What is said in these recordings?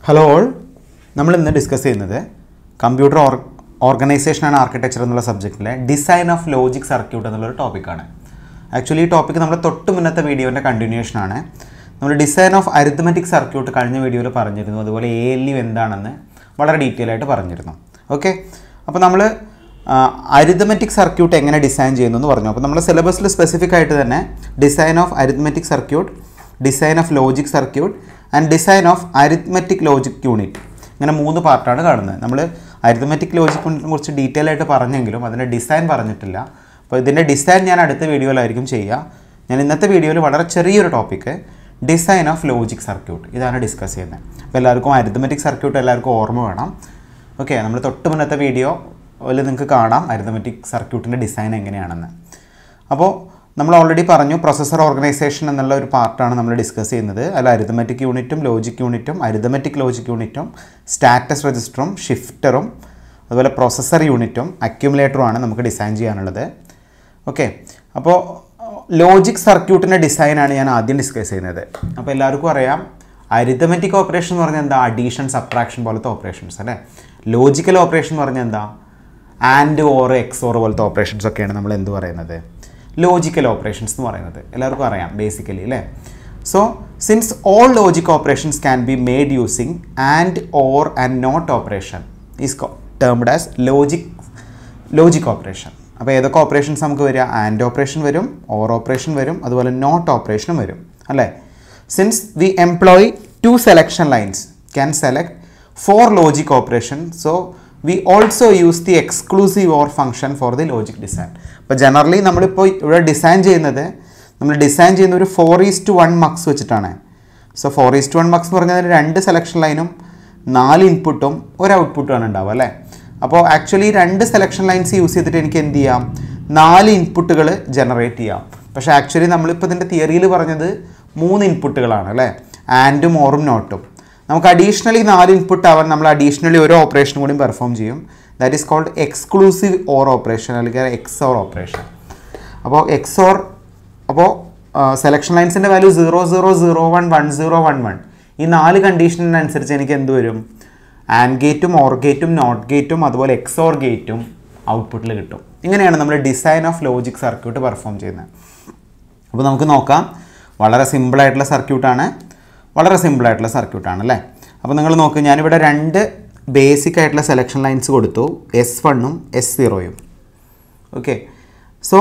hello all നമ്മൾ ഇന്ന് discuss ചെയ്യുന്നത് computer or organisation and architecture എന്നുള്ള സബ്ജക്റ്റിലെ ഡിസൈൻ ഓഫ് ലോജിക് സർക്യൂട്ട് എന്നുള്ളൊരു ടോപ്പിക്കാണ് ആക്ച്വലി ഈ ടോപ്പിക്ക് നമ്മുടെ തൊട്ട് മുന്നത്തെ വീഡിയോൻ്റെ കണ്ടിന്യൂഷൻ ആണ് നമ്മൾ ഡിസൈൻ ഓഫ് അരിത്തമെറ്റിക് സർക്യൂട്ട് കഴിഞ്ഞ വീഡിയോയിൽ പറഞ്ഞിരുന്നു അതുപോലെ എ എൽ യു എന്താണെന്ന് വളരെ ഡീറ്റെയിൽ ആയിട്ട് പറഞ്ഞിരുന്നു ഓക്കെ അപ്പോൾ നമ്മൾ അരിത്തമെറ്റിക് സർക്യൂട്ട് എങ്ങനെ ഡിസൈൻ ചെയ്യുന്നു എന്ന് പറഞ്ഞു അപ്പോൾ നമ്മൾ സിലബസിൽ സ്പെസിഫിക് ആയിട്ട് തന്നെ design of arithmetic circuit design of logic circuit and design of arithmetic logic unit ഇങ്ങനെ മൂന്ന് പാർട്ടാണ് കാണുന്നത് നമ്മൾ അരിത്മെറ്റിക് ലോജിക് യൂണിറ്റിനെ കുറിച്ച് ഡീറ്റെയിൽ ആയിട്ട് പറഞ്ഞെങ്കിലും അതിൻ്റെ ഡിസൈൻ പറഞ്ഞിട്ടില്ല അപ്പോൾ ഇതിൻ്റെ ഡിസൈൻ ഞാൻ അടുത്ത വീഡിയോയിലായിരിക്കും ചെയ്യുക ഞാൻ ഇന്നത്തെ വീഡിയോയിൽ വളരെ ചെറിയൊരു topic design of logic circuit ഇതാണ് ഡിസ്കസ് ചെയ്യുന്നത് അപ്പോൾ എല്ലാവർക്കും അരിത്മെറ്റിക് സർക്യൂട്ട് എല്ലാവർക്കും ഓർമ്മ വേണം ഓക്കെ നമ്മൾ തൊട്ട് മുന്നത്തെ വീഡിയോ അതിൽ നിങ്ങൾക്ക് കാണാം അരിത്മെറ്റിക് സർക്യൂട്ടിൻ്റെ ഡിസൈൻ എങ്ങനെയാണെന്ന് അപ്പോൾ നമ്മൾ ഓൾറെഡി പറഞ്ഞു പ്രൊസസ്സർ ഓർഗനൈസേഷൻ എന്നുള്ള ഒരു പാർട്ടാണ് നമ്മൾ ഡിസ്കസ് ചെയ്യുന്നത് അതിൽ അരിതമെറ്റിക് യൂണിറ്റും ലോജിക് യൂണിറ്റും അരിതമെറ്റിക് ലോജിക് യൂണിറ്റും സ്റ്റാറ്റസ് രജിസ്റ്ററും ഷിഫ്റ്ററും അതുപോലെ പ്രൊസസ്സർ യൂണിറ്റും അക്യുമുലേറ്ററുമാണ് നമുക്ക് ഡിസൈൻ ചെയ്യാനുള്ളത് ഓക്കെ അപ്പോൾ ലോജിക് സർക്യൂട്ടിൻ്റെ ഡിസൈനാണ് ഞാൻ ആദ്യം ഡിസ്കസ് ചെയ്യുന്നത് അപ്പോൾ എല്ലാവർക്കും അറിയാം അരിതമെറ്റിക് ഓപ്പറേഷൻ എന്ന് പറഞ്ഞാൽ എന്താ അഡീഷൻ സബ്ട്രാക്ഷൻ പോലത്തെ ഓപ്പറേഷൻസ് അല്ലേ ലോജിക്കൽ ഓപ്പറേഷൻ എന്ന് പറഞ്ഞാൽ എന്താ ആൻഡ് ഓർ എക്സ് ഓർ പോലത്തെ ഓപ്പറേഷൻസ് ഒക്കെയാണ് നമ്മൾ എന്ത് പറയുന്നത് ലോജിക്കൽ ഓപ്പറേഷൻസ് എന്ന് പറയുന്നത് എല്ലാവർക്കും അറിയാം ബേസിക്കലി അല്ലേ so since all logic operations can be made using and or and not operation is termed as logic logic operation അപ്പോൾ ഏതൊക്കെ ഓപ്പറേഷൻസ് നമുക്ക് വരിക ആൻഡ് ഓപ്പറേഷൻ വരും ഓർ ഓപ്പറേഷൻ വരും അതുപോലെ നോട്ട് ഓപ്പറേഷനും വരും അല്ലേ since we employ two selection lines can select four logic operation so we also use the exclusive or function for the logic design അപ്പോൾ ജനറലി നമ്മളിപ്പോൾ ഇവിടെ ഡിസൈൻ ചെയ്യുന്നത് നമ്മൾ ഡിസൈൻ ചെയ്യുന്ന ഒരു four is to one mux വെച്ചിട്ടാണ് so four is to one mux എന്ന് പറഞ്ഞാൽ രണ്ട് സെലക്ഷൻ ലൈനും നാല് ഇൻപുട്ടും ഒരു ഔട്ട്പുട്ടുമാണ് ഉണ്ടാവുക അല്ലേ അപ്പോൾ ആക്ച്വലി രണ്ട് സെലക്ഷൻ ലൈൻസ് യൂസ് ചെയ്തിട്ട് എനിക്ക് എന്ത് ചെയ്യാം നാല് ഇൻപുട്ടുകൾ ജനറേറ്റ് ചെയ്യാം പക്ഷേ ആക്ച്വലി നമ്മളിപ്പോൾ ഇതിൻ്റെ തിയറിയിൽ പറഞ്ഞത് മൂന്ന് ഇൻപുട്ടുകളാണ് അല്ലേ ആൻഡും ഓറും നോട്ടും നമുക്ക് അഡീഷണലി നാല് ഇൻപുട്ട് ആവാൻ നമ്മൾ അഡീഷണലി ഒരു ഓപ്പറേഷൻ കൂടി പെർഫോം ചെയ്യും that is called exclusive or operation അല്ലെങ്കിൽ എക്സ് ഓർ ഓപ്പറേഷൻ അപ്പോൾ എക്സ് ഓർ അപ്പോൾ സെലക്ഷൻ ലൈൻസിൻ്റെ value zero zero zero one one zero one one ഈ നാല് കണ്ടീഷനനുസരിച്ച് എനിക്ക് എന്ത് വരും ആൻഡ് ഗേറ്റും ഓർ ഗേറ്റും നോട്ട് ഗേറ്റും അതുപോലെ എക്സ് ഓർ ഗേറ്റും ഔട്ട്പുട്ടിൽ കിട്ടും ഇങ്ങനെയാണ് നമ്മൾ design of logic circuit perform ചെയ്യുന്നത് അപ്പോൾ നമുക്ക് നോക്കാം വളരെ സിമ്പിളായിട്ടുള്ള സർക്യൂട്ടാണ് വളരെ സിമ്പിളായിട്ടുള്ള സർക്യൂട്ടാണ് അല്ലേ അപ്പോൾ നിങ്ങൾ നോക്ക് ഞാനിവിടെ രണ്ട് ബേസിക് ആയിട്ടുള്ള സെലക്ഷൻ ലൈൻസ് കൊടുത്തു എസ് വണ്ണും എസ് സീറോയും ഓക്കെ സോ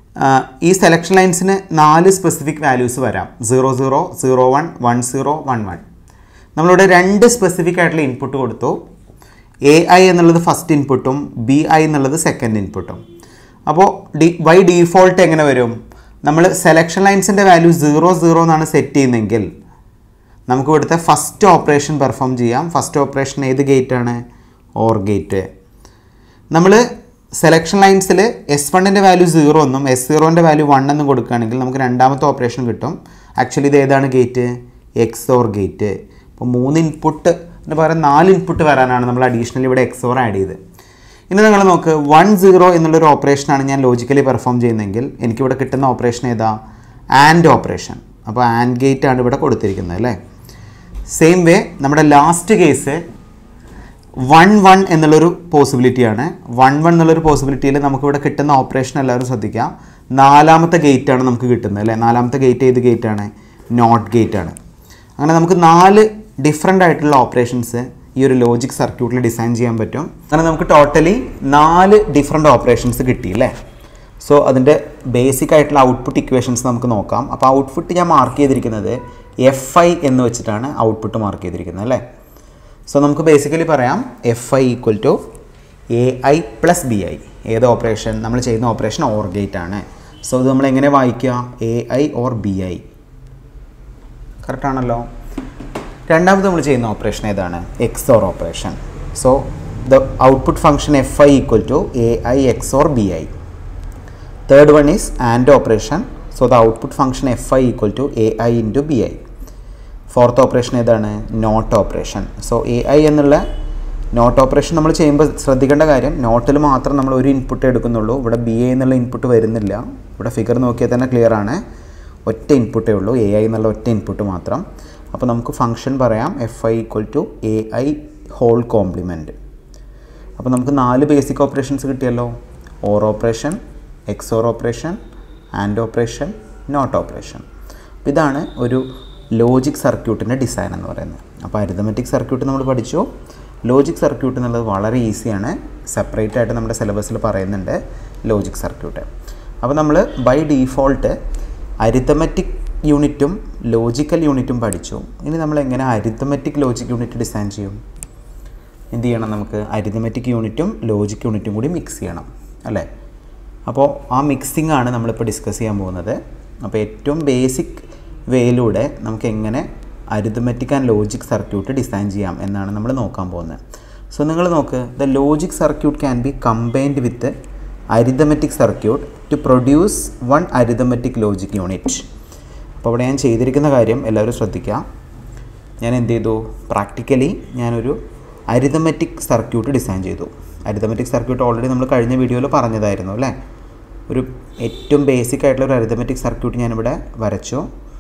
ഈ സെലക്ഷൻ ലൈൻസിന് നാല് സ്പെസിഫിക് വാല്യൂസ് വരാം zero zero zero one one zero one one നമ്മളിവിടെ രണ്ട് സ്പെസിഫിക് ആയിട്ടുള്ള ഇൻപുട്ട് കൊടുത്തു എ ഐ എന്നുള്ളത് ഫസ്റ്റ് ഇൻപുട്ടും ബി ഐ എന്നുള്ളത് സെക്കൻഡ് ഇൻപുട്ടും അപ്പോൾ ഡി ബൈ ഡീഫോൾട്ട് എങ്ങനെ വരും നമ്മൾ സെലക്ഷൻ ലൈൻസിൻ്റെ വാല്യൂ സീറോ സീറോ എന്നാണ് സെറ്റ് ചെയ്യുന്നതെങ്കിൽ നമുക്ക് ഇവിടുത്തെ ഫസ്റ്റ് ഓപ്പറേഷൻ പെർഫോം ചെയ്യാം ഫസ്റ്റ് ഓപ്പറേഷൻ ഏത് ഗേറ്റാണ് ഓർ ഗേറ്റ് നമ്മൾ സെലക്ഷൻ ലൈൻസിൽ എസ് വണ്ണിൻ്റെ വാല്യൂ സീറോ എന്നും എസ് സീറോൻ്റെ വാല്യൂ വൺ എന്നും കൊടുക്കുകയാണെങ്കിൽ നമുക്ക് രണ്ടാമത്തെ ഓപ്പറേഷൻ കിട്ടും ആക്ച്വലി ഇത് ഏതാണ് ഗേറ്റ് എക്സ് ഓർ ഗേറ്റ് അപ്പോൾ മൂന്ന് ഇൻപുട്ട് പകരം നാല് ഇൻപുട്ട് വരാനാണ് നമ്മൾ അഡീഷണലി ഇവിടെ എക്സ് ഓർ ആഡ് ചെയ്ത് ഇനി നിങ്ങൾ നോക്ക് വൺ സീറോ എന്നുള്ളൊരു ഓപ്പറേഷനാണ് ഞാൻ ലോജിക്കലി പെർഫോം ചെയ്യുന്നതെങ്കിൽ എനിക്കിവിടെ കിട്ടുന്ന ഓപ്പറേഷൻ ഏതാ ആൻഡ് ഓപ്പറേഷൻ അപ്പോൾ ആൻഡ് ഗേറ്റ് ആണ് ഇവിടെ കൊടുത്തിരിക്കുന്നത് അല്ലേ സെയിം വേ നമ്മുടെ ലാസ്റ്റ് കേസ് വൺ വൺ എന്നുള്ളൊരു പോസിബിലിറ്റിയാണ് വൺ വൺ എന്നുള്ളൊരു പോസിബിലിറ്റിയിൽ നമുക്കിവിടെ കിട്ടുന്ന ഓപ്പറേഷൻ എല്ലാവരും ശ്രദ്ധിക്കാം നാലാമത്തെ ഗേറ്റ് ആണ് നമുക്ക് കിട്ടുന്നത് അല്ലേ നാലാമത്തെ ഗേറ്റ് ഏത് ഗേറ്റ് ആണ് നോട്ട് ഗേറ്റ് ആണ് അങ്ങനെ നമുക്ക് നാല് ഡിഫറെൻ്റ് ആയിട്ടുള്ള ഓപ്പറേഷൻസ് ഈ ഒരു ലോജിക് സർക്യൂട്ടിൽ ഡിസൈൻ ചെയ്യാൻ പറ്റും അങ്ങനെ നമുക്ക് ടോട്ടലി നാല് ഡിഫറെൻ്റ് ഓപ്പറേഷൻസ് കിട്ടി അല്ലേ സോ അതിൻ്റെ ബേസിക് ആയിട്ടുള്ള ഔട്ട്പുട്ട് ഇക്വേഷൻസ് നമുക്ക് നോക്കാം അപ്പോൾ ഔട്ട്പുട്ട് ഞാൻ മാർക്ക് ചെയ്തിരിക്കുന്നത് എഫ് ഐ എന്ന് വെച്ചിട്ടാണ് ഔട്ട്പുട്ട് മാർക്ക് ചെയ്തിരിക്കുന്നത് അല്ലേ സോ നമുക്ക് ബേസിക്കലി പറയാം F I equal to A I plus B I ഏത് ഓപ്പറേഷൻ നമ്മൾ ചെയ്യുന്ന ഓപ്പറേഷൻ ഓർ ഗേറ്റ് ആണ് സോ ഇത് നമ്മൾ എങ്ങനെ വായിക്കുക A I or B I കറക്റ്റാണല്ലോ രണ്ടാമത് നമ്മൾ ചെയ്യുന്ന ഓപ്പറേഷൻ ഏതാണ് XOR operation so the output function F I equal to A I XOR B I third one is and operation so the output function F I equal to A I into B I fourth operation ഏതാണ് not operation so A I എന്നുള്ള not operation നമ്മൾ ചെയ്യുമ്പോൾ ശ്രദ്ധിക്കേണ്ട കാര്യം നോട്ടിൽ മാത്രം നമ്മൾ ഒരു ഇൻപുട്ട് എടുക്കുന്നുള്ളൂ ഇവിടെ ബി ഐ എന്നുള്ള ഇൻപുട്ട് വരുന്നില്ല ഇവിടെ ഫിഗർ നോക്കിയാൽ തന്നെ ക്ലിയർ ആണ് ഒറ്റ ഇൻപുട്ടേ ഉള്ളൂ എ ഐ എന്നുള്ള ഒറ്റ ഇൻപുട്ട് മാത്രം അപ്പോൾ നമുക്ക് ഫംഗ്ഷൻ പറയാം F I equal to A I whole complement അപ്പോൾ നമുക്ക് നാല് ബേസിക് ഓപ്പറേഷൻസ് കിട്ടിയല്ലോ or operation XOR operation and operation not operation അപ്പോൾ ഇതാണ് ഒരു ലോജിക് സർക്യൂട്ടിൻ്റെ ഡിസൈൻ എന്ന് പറയുന്നത് അപ്പോൾ അരിതമെറ്റിക് സർക്യൂട്ട് നമ്മൾ പഠിച്ചു ലോജിക് സർക്യൂട്ട് എന്നുള്ളത് വളരെ ഈസിയാണ് സെപ്പറേറ്റ് ആയിട്ട് നമ്മുടെ സിലബസിൽ പറയുന്നുണ്ട് ലോജിക് സർക്യൂട്ട് അപ്പോൾ നമ്മൾ ബൈ ഡീഫോൾട്ട് അരിത്തമെറ്റിക് യൂണിറ്റും ലോജിക്കൽ യൂണിറ്റും പഠിച്ചു ഇനി നമ്മൾ എങ്ങനെ അരിത്തമെറ്റിക് ലോജിക് യൂണിറ്റ് ഡിസൈൻ ചെയ്യും എന്ത് ചെയ്യണം നമുക്ക് അരിതമെറ്റിക് യൂണിറ്റും ലോജിക് യൂണിറ്റും കൂടി മിക്സ് ചെയ്യണം അല്ലേ അപ്പോൾ ആ മിക്സിംഗ് ആണ് നമ്മളിപ്പോൾ ഡിസ്കസ് ചെയ്യാൻ പോകുന്നത് അപ്പോൾ ഏറ്റവും ബേസിക് വേയിലൂടെ നമുക്ക് എങ്ങനെ arithmetic and logic circuit design ചെയ്യാം എന്നാണ് നമ്മൾ നോക്കാൻ പോകുന്നത് സോ നിങ്ങൾ നോക്ക് the logic circuit can be combined with arithmetic circuit to produce one arithmetic logic unit അപ്പോൾ അവിടെ ഞാൻ ചെയ്തിരിക്കുന്ന കാര്യം എല്ലാവരും ശ്രദ്ധിക്കുക ഞാൻ എന്ത് ചെയ്തു പ്രാക്ടിക്കലി ഞാനൊരു അരിതമെറ്റിക് സർക്യൂട്ട് ഡിസൈൻ ചെയ്തു അരിതമെറ്റിക് സർക്യൂട്ട് ഓൾറെഡി നമ്മൾ കഴിഞ്ഞ വീഡിയോയിൽ പറഞ്ഞതായിരുന്നു അല്ലേ ഒരു ഏറ്റവും ബേസിക് ആയിട്ടുള്ള ഒരു അരിതമെറ്റിക് സർക്യൂട്ട് ഞാനിവിടെ വരച്ചു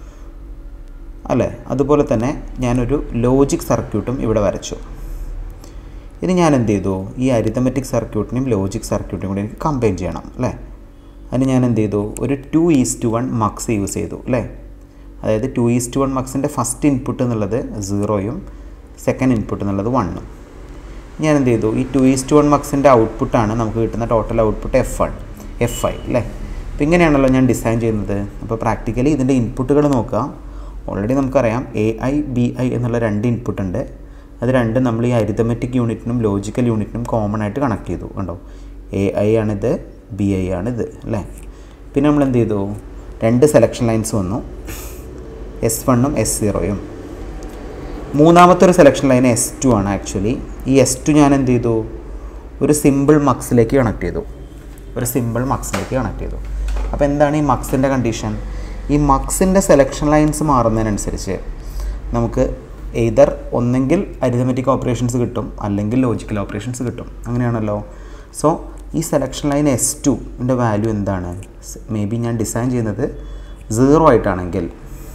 അല്ലേ അതുപോലെ തന്നെ ഞാനൊരു ലോജിക് സർക്യൂട്ടും ഇവിടെ വരച്ചു ഇനി ഞാൻ എന്ത് ചെയ്തു ഈ അരിതമെറ്റിക് സർക്യൂട്ടിനും ലോജിക് സർക്യൂട്ടിനും കൂടി എനിക്ക് കമ്പൈൻ ചെയ്യണം അല്ലേ അതിന് ഞാൻ എന്ത് ചെയ്തു ഒരു two is to one mux use ചെയ്തു അല്ലേ അതായത് ടു ഈസ് ടു വൺ മക്സിൻ്റെ ഫസ്റ്റ് ഇൻപുട്ട് എന്നുള്ളത് സീറോയും സെക്കൻഡ് ഇൻപുട്ട് എന്നുള്ളത് വണ്ണും ഞാൻ എന്ത് ചെയ്തു ഈ ടു ഈസ് ടു വൺ മക്സിൻ്റെ ഔട്ട്പുട്ടാണ് നമുക്ക് കിട്ടുന്ന total output F one F I അല്ലേ അപ്പോൾ ഇങ്ങനെയാണല്ലോ ഞാൻ ഡിസൈൻ ചെയ്യുന്നത് അപ്പോൾ പ്രാക്ടിക്കലി ഇതിൻ്റെ ഇൻപുട്ടുകൾ നോക്കുക ഓൾറെഡി നമുക്കറിയാം എ ഐ ബി ഐ എന്നുള്ള രണ്ട് ഇൻപുട്ട് ഉണ്ട് അത് രണ്ടും നമ്മൾ ഈ അരിതമെറ്റിക് യൂണിറ്റിനും ലോജിക്കൽ യൂണിറ്റിനും കോമൺ ആയിട്ട് കണക്ട് ചെയ്തു കണ്ടോ എ ഐ ആണിത് ബി ഐ ആണിത് അല്ലേ പിന്നെ നമ്മൾ എന്ത് ചെയ്തു രണ്ട് സെലക്ഷൻ ലൈൻസ് വന്നു എസ് വണ്ണും എസ് സീറോയും മൂന്നാമത്തെ ഒരു സെലക്ഷൻ ലൈൻ എസ് ടു ആണ് ആക്ച്വലി ഈ എസ് ടു ഞാൻ എന്ത് ചെയ്തു ഒരു സിമ്പിൾ മക്സിലേക്ക് കണക്ട് ചെയ്തു ഒരു സിമ്പിൾ മക്സിലേക്ക് കണക്ട് ചെയ്തു അപ്പോൾ എന്താണ് ഈ മക്സിൻ്റെ കണ്ടീഷൻ ഈ മക്സിൻ്റെ സെലക്ഷൻ ലൈൻസ് മാറുന്നതിനനുസരിച്ച് നമുക്ക് എയ്തർ ഒന്നെങ്കിൽ അരിതമെറ്റിക് ഓപ്പറേഷൻസ് കിട്ടും അല്ലെങ്കിൽ ലോജിക്കൽ ഓപ്പറേഷൻസ് കിട്ടും അങ്ങനെയാണല്ലോ സോ ഈ സെലക്ഷൻ ലൈൻ എസ് ടുവിൻ്റെ വാല്യൂ എന്താണ് മേ ബി ഞാൻ ഡിസൈൻ ചെയ്യുന്നത് സീറോ ആയിട്ടാണെങ്കിൽ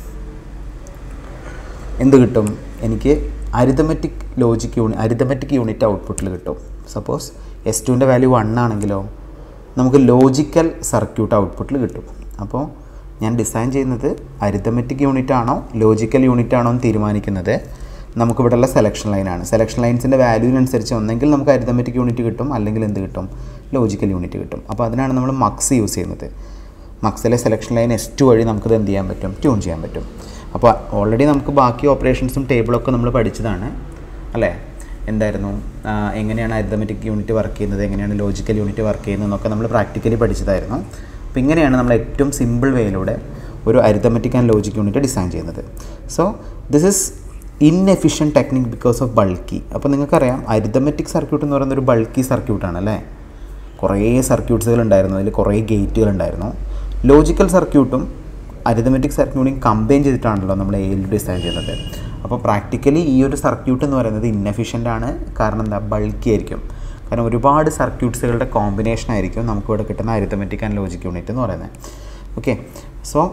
എന്ത് കിട്ടും എനിക്ക് അരിതമെറ്റിക് ലോജിക് യൂണി അരിതമെറ്റിക് യൂണിറ്റ് ഔട്ട്പുട്ടിൽ കിട്ടും സപ്പോസ് എസ് ടുവിൻ്റെ വാല്യൂ വൺ ആണെങ്കിലോ നമുക്ക് ലോജിക്കൽ സർക്യൂട്ട് ഔട്ട്പുട്ടിൽ കിട്ടും അപ്പോൾ ഞാൻ ഡിസൈൻ ചെയ്യുന്നത് അരിതമെറ്റിക് യൂണിറ്റ് ആണോ ലോജിക്കൽ യൂണിറ്റ് ആണോ എന്ന് തീരുമാനിക്കുന്നത് നമുക്കിവിടെയുള്ള സെലക്ഷൻ ലൈനാണ് സെലക്ഷൻ ലൈൻസിൻ്റെ വാല്യൂവിനനുസരിച്ച് ഒന്നെങ്കിൽ നമുക്ക് അരിതമെറ്റിക് യൂണിറ്റ് കിട്ടും അല്ലെങ്കിൽ എന്ത് കിട്ടും ലോജിക്കൽ യൂണിറ്റ് കിട്ടും അപ്പോൾ അതിനാണ് നമ്മൾ മക്സ് യൂസ് ചെയ്യുന്നത് മക്സിലെ സെലക്ഷൻ ലൈൻ എസ് ടു വഴി നമുക്കത് എന്ത് ചെയ്യാൻ പറ്റും ട്യൂൺ ചെയ്യാൻ പറ്റും അപ്പോൾ ഓൾറെഡി നമുക്ക് ബാക്കി ഓപ്പറേഷൻസും ടേബിളൊക്കെ നമ്മൾ പഠിച്ചതാണ് അല്ലേ എന്തായിരുന്നു ആ, എങ്ങനെയാണ് അരിതമെറ്റിക് യൂണിറ്റ് വർക്ക് ചെയ്യുന്നത് എങ്ങനെയാണ് ലോജിക്കൽ യൂണിറ്റ് വർക്ക് ചെയ്യുന്നത് എന്നൊക്കെ നമ്മൾ പ്രാക്ടിക്കലി പഠിച്ചതായിരുന്നു അപ്പോൾ ഇങ്ങനെയാണ് നമ്മൾ ഏറ്റവും സിമ്പിൾ വേയിലൂടെ ഒരു arithmetic and logic unit design ചെയ്യുന്നത് so this is inefficient technique because of bulky അപ്പോൾ നിങ്ങൾക്കറിയാം അരിതമെറ്റിക് സർക്യൂട്ട് എന്ന് പറയുന്ന ഒരു ബൾക്കി സർക്യൂട്ടാണ് അല്ലേ കുറേ സർക്യൂട്ട്സുകൾ ഉണ്ടായിരുന്നു അതിൽ കുറേ ഗേറ്റുകൾ ഉണ്ടായിരുന്നു ലോജിക്കൽ സർക്യൂട്ടും അരിതമെറ്റിക് സർക്യൂട്ടും കമ്പൈൻ ചെയ്തിട്ടാണല്ലോ നമ്മൾ എയിൽ ഡിസൈൻ ചെയ്യുന്നത് അപ്പോൾ പ്രാക്ടിക്കലി ഈ ഒരു സർക്യൂട്ട് എന്ന് പറയുന്നത് ഇന്നഫിഷ്യൻ്റ് ആണ് കാരണം എന്താ ബൾക്കി ആയിരിക്കും കാരണം ഒരുപാട് സർക്യൂട്ട്സുകളുടെ കോമ്പിനേഷൻ ആയിരിക്കും നമുക്കിവിടെ കിട്ടുന്ന അരിതമെറ്റിക് ആൻഡ് ലോജിക് യൂണിറ്റ് എന്ന് പറയുന്നത് okay so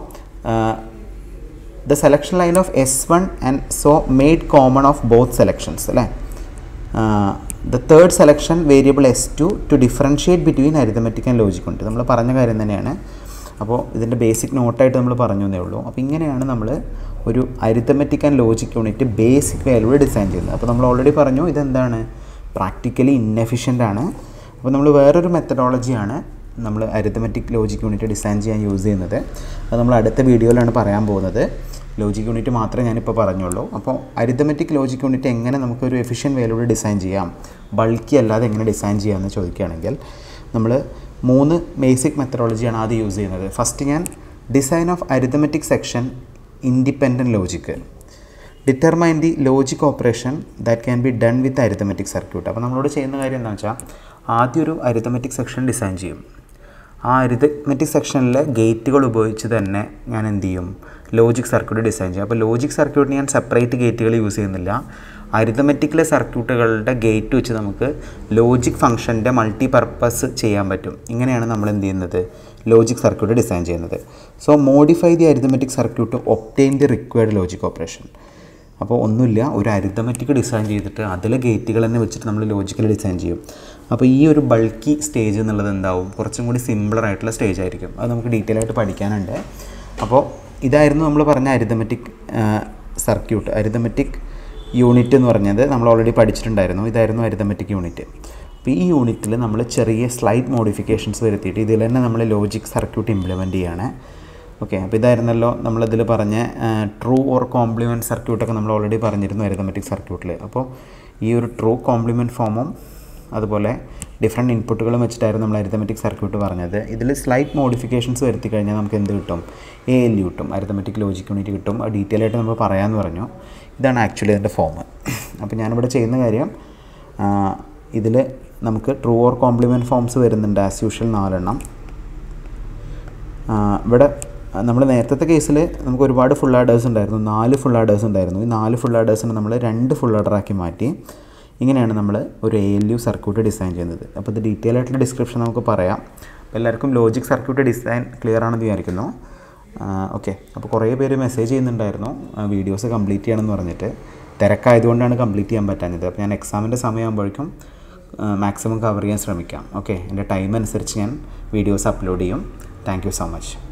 the selection line of S one and so made common of both selections അല്ലേ the third selection variable S two to differentiate between arithmetic and logic ഉണ്ട് നമ്മൾ പറഞ്ഞ കാര്യം തന്നെയാണ് അപ്പോൾ ഇതിൻ്റെ ബേസിക് നോട്ടായിട്ട് നമ്മൾ പറഞ്ഞു എന്നേ ഉള്ളൂ അപ്പോൾ ഇങ്ങനെയാണ് നമ്മൾ ഒരു arithmetic and logic unit basic വാല്യൂടെ ഡിസൈൻ ചെയ്യുന്നത് അപ്പോൾ നമ്മൾ ഓൾറെഡി പറഞ്ഞു ഇതെന്താണ് പ്രാക്ടിക്കലി ഇന്നെഫിഷ്യൻ്റ് ആണ് അപ്പോൾ നമ്മൾ വേറൊരു മെത്തഡോളജിയാണ് നമ്മൾ അരിത്തമെറ്റിക് ലോജിക് യൂണിറ്റ് ഡിസൈൻ ചെയ്യാൻ യൂസ് ചെയ്യുന്നത് അത് നമ്മൾ അടുത്ത വീഡിയോയിലാണ് പറയാൻ പോകുന്നത് ലോജിക് യൂണിറ്റ് മാത്രമേ ഞാനിപ്പോൾ പറഞ്ഞുള്ളൂ അപ്പോൾ അരിത്തമെറ്റിക് ലോജിക് യൂണിറ്റ് എങ്ങനെ നമുക്കൊരു എഫിഷ്യൻ വേയിലൂടെ ഡിസൈൻ ചെയ്യാം ബൾക്കി അല്ലാതെ എങ്ങനെ ഡിസൈൻ ചെയ്യാമെന്ന് ചോദിക്കുകയാണെങ്കിൽ നമ്മൾ മൂന്ന് ബേസിക് മെത്തഡോളജിയാണ് ആദ്യം യൂസ് ചെയ്യുന്നത് ഫസ്റ്റ് ഞാൻ design of arithmetic section independent logic determine the logic operation that can be done with arithmetic circuit അപ്പോൾ നമ്മളോട് ചെയ്യുന്ന കാര്യം എന്താണെന്ന് വെച്ചാൽ ആദ്യം ഒരു അരിത്തമെറ്റിക് സെക്ഷൻ ഡിസൈൻ ചെയ്യും ആ അരിത്തമെറ്റിക് സെക്ഷനിലെ ഗേറ്റുകൾ ഉപയോഗിച്ച് തന്നെ ഞാൻ എന്ത് ചെയ്യും ലോജിക് സർക്യൂട്ട് ഡിസൈൻ ചെയ്യും അപ്പോൾ ലോജിക് സർക്യൂട്ടിന് ഞാൻ സെപ്പറേറ്റ് ഗേറ്റുകൾ യൂസ് ചെയ്യുന്നില്ല അരിത്തമെറ്റിക്കിലെ സർക്യൂട്ടുകളുടെ ഗേറ്റ് വെച്ച് നമുക്ക് ലോജിക് ഫംഗ്ഷൻ്റെ മൾട്ടി പർപ്പസ് ചെയ്യാൻ പറ്റും ഇങ്ങനെയാണ് നമ്മൾ എന്ത് ചെയ്യുന്നത് ലോജിക് സർക്യൂട്ട് ഡിസൈൻ ചെയ്യുന്നത് so modify the arithmetic circuit obtain the required logic operation അപ്പോൾ ഒന്നുമില്ല ഒരു അരിത്തമെറ്റിക് ഡിസൈൻ ചെയ്തിട്ട് അതിലെ ഗേറ്റുകൾ തന്നെ വെച്ചിട്ട് നമ്മൾ ലോജിക്കൽ ഡിസൈൻ ചെയ്യും അപ്പോൾ ഈ ഒരു ബൾക്കി സ്റ്റേജ് എന്നുള്ളത് എന്താവും കുറച്ചും കൂടി സിമ്പിളർ ആയിട്ടുള്ള സ്റ്റേജ് ആയിരിക്കും അത് നമുക്ക് ഡീറ്റെയിൽ ആയിട്ട് പഠിക്കാനുണ്ട് അപ്പോൾ ഇതായിരുന്നു നമ്മൾ പറഞ്ഞ അരിതമെറ്റിക് സർക്യൂട്ട് അരിതമെറ്റിക് യൂണിറ്റ് എന്ന് പറഞ്ഞത് നമ്മൾ ഓൾറെഡി പഠിച്ചിട്ടുണ്ടായിരുന്നു ഇതായിരുന്നു അരിതമെറ്റിക് യൂണിറ്റ് അപ്പോൾ ഈ യൂണിറ്റിൽ നമ്മൾ ചെറിയ സ്ലൈറ്റ് മോഡിഫിക്കേഷൻസ് വരുത്തിയിട്ട് ഇതിൽ തന്നെ നമ്മൾ ലോജിക് സർക്യൂട്ട് ഇംപ്ലിമെൻറ്റ് ചെയ്യാണ് ഓക്കെ അപ്പോൾ ഇതായിരുന്നല്ലോ നമ്മളിതിൽ പറഞ്ഞ ട്രൂ ഓർ കോംപ്ലിമെൻറ്റ് സർക്യൂട്ടൊക്കെ നമ്മൾ ഓൾറെഡി പറഞ്ഞിരുന്നു അരിതമെറ്റിക് സർക്യൂട്ടിൽ അപ്പോൾ ഈ ഒരു ട്രൂ കോംപ്ലിമെൻറ്റ് ഫോമും അതുപോലെ ഡിഫറെൻറ്റ് ഇൻപുട്ടുകളും വെച്ചിട്ടായിരുന്നു നമ്മൾ അരിതമെറ്റിക് സർക്യൂട്ട് പറഞ്ഞത് ഇതിൽ സ്ലൈറ്റ് മോഡിഫിക്കേഷൻസ് വരുത്തി കഴിഞ്ഞാൽ നമുക്ക് എന്ത് കിട്ടും എ എൽ യു കിട്ടും അരിതമെറ്റിക് ലോജിക് യൂണിറ്റ് കിട്ടും അത് ഡീറ്റെയിൽ ആയിട്ട് നമ്മൾ പറയാമെന്ന് പറഞ്ഞു ഇതാണ് ആക്ച്വലി അതിൻ്റെ ഫോം അപ്പോൾ ഞാനിവിടെ ചെയ്യുന്ന കാര്യം ഇതിൽ നമുക്ക് ട്രൂ ഓർ കോംപ്ലിമെൻറ്റ് ഫോംസ് വരുന്നുണ്ട് ആസ് യൂഷ്വൽ നാലെണ്ണം ഇവിടെ നമ്മൾ നേരത്തെ കേസിൽ നമുക്ക് ഒരുപാട് ഫുൾ ആഡേഴ്സ് ഉണ്ടായിരുന്നു നാല് ഫുൾ ആഡേഴ്സ് ഉണ്ടായിരുന്നു ഈ നാല് ഫുൾ ആഡേഴ്സിനെ നമ്മൾ രണ്ട് ഫുൾ ആഡറാക്കി മാറ്റി ഇങ്ങനെയാണ് നമ്മൾ ഒരു A L U circuit design ചെയ്യുന്നത് അപ്പോൾ ഇത് ഡീറ്റെയിൽ ആയിട്ടുള്ള ഡിസ്ക്രിപ്ഷൻ നമുക്ക് പറയാം അപ്പോൾ എല്ലാവർക്കും ലോജിക് സർക്യൂട്ട് ഡിസൈൻ ക്ലിയർ ആണെന്ന് വിചാരിക്കുന്നു ഓക്കെ അപ്പോൾ കുറേ പേര് മെസ്സേജ് ചെയ്യുന്നുണ്ടായിരുന്നു വീഡിയോസ് കംപ്ലീറ്റ് ചെയ്യണമെന്ന് പറഞ്ഞിട്ട് തിരക്കായതുകൊണ്ടാണ് കംപ്ലീറ്റ് ചെയ്യാൻ പറ്റാഞ്ഞത് അപ്പോൾ ഞാൻ എക്സാമിൻ്റെ സമയമാകുമ്പോഴേക്കും മാക്സിമം കവർ ചെയ്യാൻ ശ്രമിക്കാം ഓക്കെ എൻ്റെ ടൈം അനുസരിച്ച് ഞാൻ വീഡിയോസ് അപ്ലോഡ് ചെയ്യും താങ്ക് യു സോ മച്ച്